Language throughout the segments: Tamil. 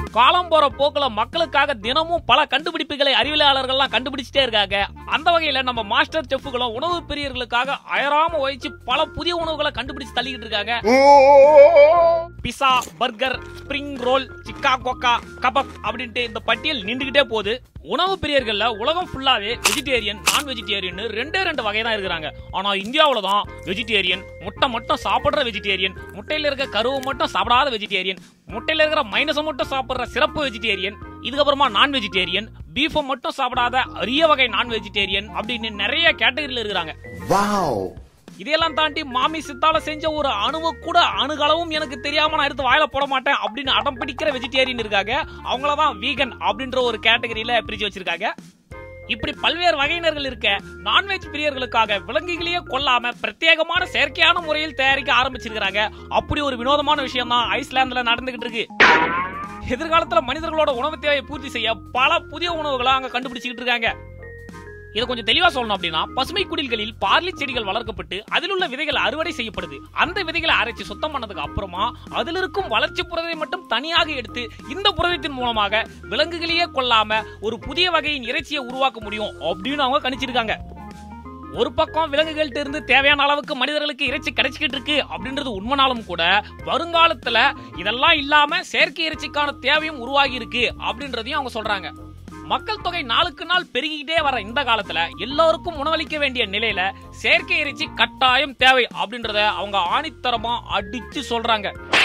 காலம் போற போக்குல மக்களுக்காக தினமும் பல கண்டுபிடிப்புகளை அறிவியலாளர்கள்லாம் கண்டுபிடிச்சிட்டே இருக்காங்க அந்த வகையில நம்ம மாஸ்டர் செஃப்களும் உணவு பிரியர்களுக்காக அயராம வகிச்சு பல புதிய உணவுகளை கண்டுபிடிச்சு தள்ளிக்கிட்டு இருக்காங்க பிசா பர்கர் ஸ்பிரிங் ரோல் சிக்கா கொக்கா கபப் அப்படின்ட்டு இந்த பட்டியல் நின்றுகிட்டே போகுது உணவு பிரியர்கள்ல உலகம் ஃபுல்லாவே வெஜிடேரியன் நான் வெஜிடேரியன் ரெண்டே ரெண்டு வகை தான் இருக்கிறாங்க ஆனா இந்தியாவுல தான் வெஜிடேரியன் முட்டை மட்டும் சாப்பிடுற வெஜிடேரியன் முட்டையில இருக்க கருவை மட்டும் சாப்பிடாத வெஜிடேரியன் முட்டையில இருக்கிற மைனஸை மட்டும் சாப்பிடுற சிறப்பு வெஜிடேரியன் இதுக்கப்புறமா நான் வெஜிடேரியன் பீஃபை மட்டும் சாப்பிடாத அரிய வகை நான் வெஜிடேரியன் அப்படின்னு நிறைய கேட்டகரியில இருக்கிறாங்க Wow! இதையெல்லாம் தாண்டி மாமி சித்தால செஞ்ச ஒரு அணுவு கூட அணுகளவும் எனக்கு தெரியாம நான் எடுத்து வாயில போட மாட்டேன் அப்படின்னு அடம் பிடிக்கிற வெஜிடேரியன் இருக்காங்க அவங்கள தான் வீகன் அப்படின்ற ஒரு கேட்டகரியில பிரிச்சு வச்சிருக்காங்க இப்படி பல்வேறு வகையினர்கள் இருக்க நான்வெஜ் பிரியர்களுக்காக விலங்குகளையே கொல்லாம பிரத்யேகமான செயற்கையான முறையில் தயாரிக்க ஆரம்பிச்சிருக்காங்க அப்படி ஒரு வினோதமான விஷயம் தான் ஐஸ்லாந்துல நடந்துகிட்டு இருக்கு எதிர்காலத்துல மனிதர்களோட உணவு தேவையை பூர்த்தி செய்ய பல புதிய உணவுகளை அங்க கண்டுபிடிச்சிக்கிட்டு இருக்காங்க இதை கொஞ்சம் தெளிவா சொல்லணும் அப்படின்னா பசுமை குடில்களில் பார்லி செடிகள் வளர்க்கப்பட்டு அதில் உள்ள விதைகள் அறுவடை செய்யப்படுது அந்த விதைகளை அரைச்சு சுத்தம் பண்ணதுக்கு அப்புறமா அதில் இருக்கும் வளர்ச்சி புரதத்தை மட்டும் தனியாக எடுத்து இந்த புரதத்தின் மூலமாக விலங்குகளையே கொல்லாம ஒரு புதிய வகையின் இறைச்சியை உருவாக்க முடியும் அப்படின்னு அவங்க கணிச்சிருக்காங்க ஒரு பக்கம் விலங்குகள்ட்ட இருந்து தேவையான அளவுக்கு மனிதர்களுக்கு இறைச்சி கிடைச்சிக்கிட்டு இருக்கு அப்படின்றது உண்மைனாலும் கூட வருங்காலத்துல இதெல்லாம் இல்லாம செயற்கை இறைச்சிக்கான தேவையும் உருவாகி இருக்கு அப்படின்றதையும் அவங்க சொல்றாங்க மக்கள் தொகை நாளுக்கு நாள் பெருகிக்கிட்டே வர இந்த காலத்துல எல்லோருக்கும் உணவளிக்க வேண்டிய நிலையில செயற்கை இறைச்சி கட்டாயம் தேவை அப்படின்றத அவங்க ஆணித்தரமா அடிச்சு சொல்றாங்க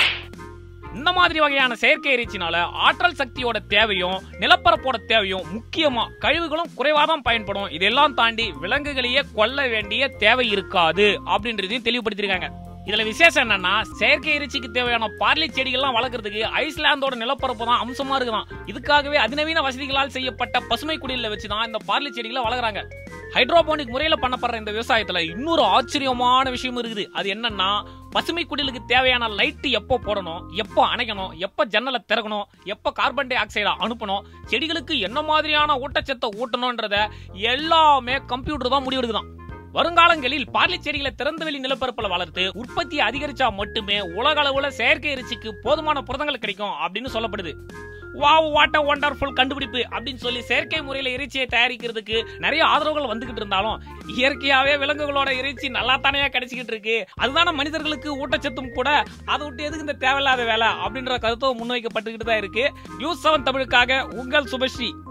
இந்த மாதிரி வகையான செயற்கை இறைச்சினால ஆற்றல் சக்தியோட தேவையும் நிலப்பரப்போட தேவையும் முக்கியமா கழிவுகளும் குறைவாதான் பயன்படும் இதெல்லாம் தாண்டி விலங்குகளையே கொல்ல வேண்டிய தேவை இருக்காது அப்படின்றதையும் தெளிவுபடுத்திருக்காங்க இதுல விசேஷம் என்னன்னா செயற்கை இறைச்சிக்கு தேவையான பார்லி செடிகள்லாம் வளர்க்கறதுக்கு ஐஸ்லாந்தோட நிலப்பரப்பு தான் அம்சமா இருக்குதான் இதுக்காகவே அதிநவீன வசதிகளால் செய்யப்பட்ட பசுமை குடியில வச்சுதான் இந்த பார்லி செடிகளை வளர்க்குறாங்க ஹைட்ரோபோனிக் முறையில பண்ணப்படுற இந்த விவசாயத்துல இன்னொரு ஆச்சரியமான விஷயம் இருக்குது அது என்னன்னா பசுமை குடிலுக்கு தேவையான லைட் எப்போ போடணும் எப்போ அணைக்கணும் எப்போ ஜன்னலை திறக்கணும் எப்போ கார்பன் டை ஆக்சைடை அனுப்பணும் செடிகளுக்கு என்ன மாதிரியான ஊட்டச்சத்தை ஊட்டணும்ன்றத எல்லாமே கம்ப்யூட்டர் தான் முடிவெடுக்குதான் வருங்காலங்களில் பார்லி செடிகளை திறந்தவெளி நிலப்பரப்புல வளர்த்து உற்பத்தி அதிகரிச்சா மட்டுமே உலக அளவுல செயற்கை இறைச்சிக்கு போதுமான புரதங்கள் கிடைக்கும் அப்படின்னு சொல்லப்படுது வாவ் வாட் அ ஒண்டர்ஃபுல் கண்டுபிடிப்பு அப்படின்னு சொல்லி செயற்கை முறையில இறைச்சியை தயாரிக்கிறதுக்கு நிறைய ஆதரவுகள் வந்துகிட்டு இருந்தாலும் இயற்கையாவே விலங்குகளோட இறைச்சி நல்லா தானே கிடைச்சிக்கிட்டு இருக்கு அதுதானே மனிதர்களுக்கு ஊட்டச்சத்தும் கூட அதை விட்டு எதுக்கு இந்த தேவையில்லாத வேலை அப்படின்ற கருத்தும் முன்வைக்கப்பட்டுக்கிட்டு தான் இருக்கு நியூஸ் செவன் தமிழுக்காக உங்கள் சுபஸ்ரீ